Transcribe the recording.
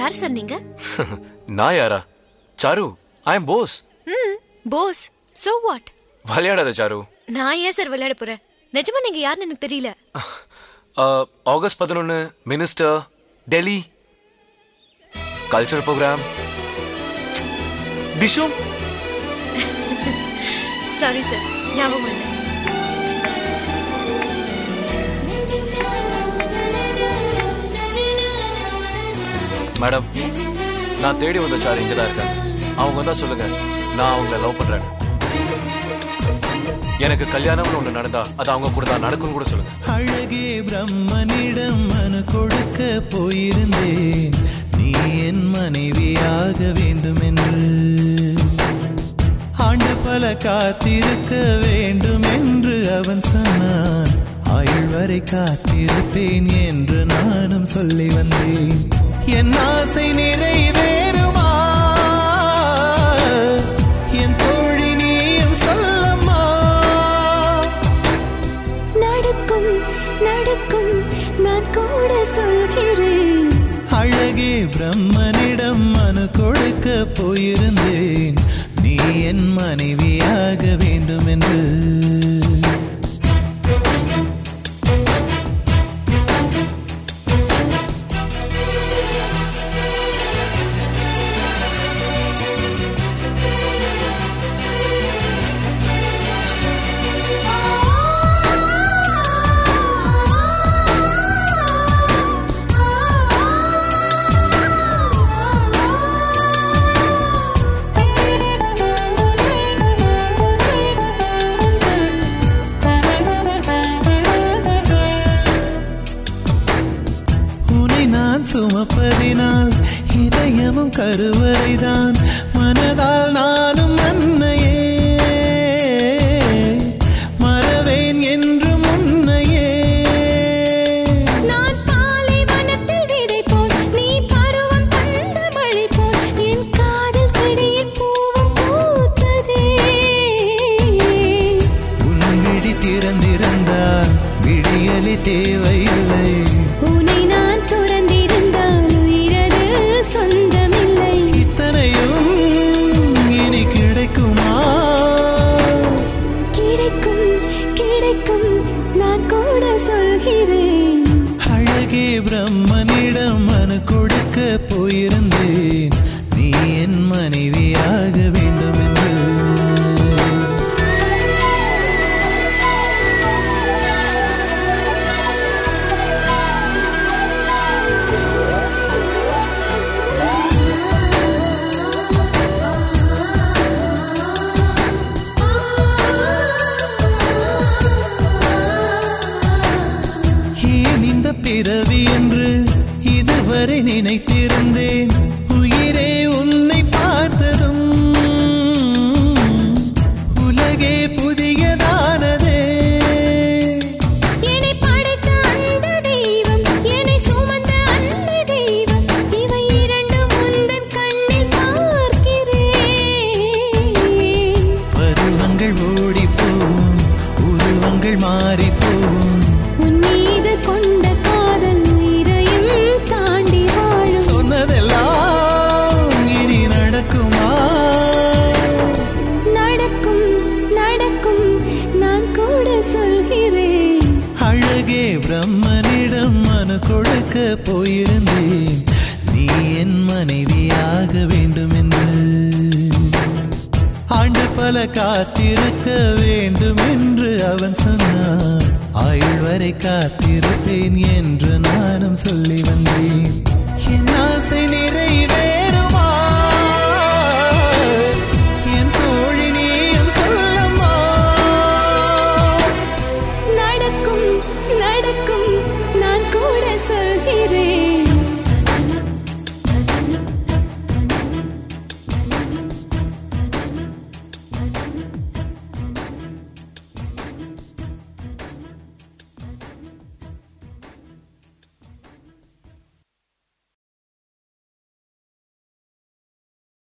யார் சார் நீங்க நான் யாரா sir I am boss hmm boss so what விளையாடாத சாரு நான் ஏன் சார் விளையாட போறேன் நிஜமா நீங்க யாருன்னு எனக்கு தெரியல அஹ், ஆகஸ்ட் பதினொன்று மினிஸ்டர் டெல்லி கல்ச்சர் ப்ரோக்ராம் டிஷும் சாரி சார் ஞாபகம் இல்லை மேடம் நான் தேடி வந்த சாரு இங்கே தான் இருக்கேன் அவங்க வந்தா சொல்லுங்க நான் அவங்கள லவ் பண்றேன் எனக்கு கல்யாணம்னு ஒன்று நடந்தா அது அவங்க கூட தான் நடக்கும்னு கூட சொல்லுங்க அழகே பிரம்மனிடம் மனு கொடுக்க போயிருந்தேன் நீ என் மனைவியாக வேண்டும் என்று ஆண்டு பல காத்திருக்க வேண்டும் என்று அவன் சொன்னான் ஆயுள் வரை காத்திருப்பேன் என்று நானும் சொல்லி வந்தேன் என் ஆசை நிறைவேறுமா என் தோழி நீயும் சொல்லம்மா நடக்கும் நடக்கும் நான் கூட சொல்கிறேன் அழகே பிரம்மனிடம் மனு கொடுக்க போயிருந்தேன் நீ என் மனைவியாக வேண்டும் என்று உன்னை நான் சுமப்பதினால் இதயமும் கருவறைதான் மனதால் நானும் அன்னையே மறவேன் என்றும் உன்னையே நான் பாலைவனத்தில் விதை போல் நீ பருவம் தந்த மழை போல் என் காதல் செடியின் பூவும் பூத்ததே உன் விழி திறந்திருந்தால் விடியலி தேவையில்லை உன்னை நான் துறந்திருந்தால் உயிரது சொந்தமில்லை இத்தனையும் இனி கிடைக்குமா கிடைக்கும் கிடைக்கும் நான் கூட சொல்கிறேன் அழகே பிரம்மனிடம் மனு கொடுக்க போயிருந்தேன் நீ என் மனைவியாக வேண்டும் என்று ஏன் இந்த பிறவி என்று இதுவரை நினைத்திருந்தேன் உயிரே உன்னை பார்த்ததும் உலகே புதியதானதே என்னை படைத்த அந்த தெய்வம் என்னை சுமந்த அந்த தெய்வம் இவை இரண்டும் உந்தன் கண்ணில் பார்க்கிறேன் பருவங்கள் ஓடிப்போம் உருவங்கள் மாறிப்போம் உன் மீது கொண்ட காதல் உயிரையும் தாண்டி வாழும் சொன்னதெல்லாம் இனி நடக்குமா நடக்கும் நடக்கும் நான் கூட சொல்கிறேன் அழகே பிரம்மனிடம் மனு கொடுக்க போயிருந்தேன் நீ என் மனைவியாக வேண்டும் என்று ஆண்டு பல காத்திருக்க வேண்டும் என்று அவன் சொன்னான் ஆயுள் வரை காத்திருப்பேன் என்று நானும் சொல்லி வந்தேன் என் ஆசை நீ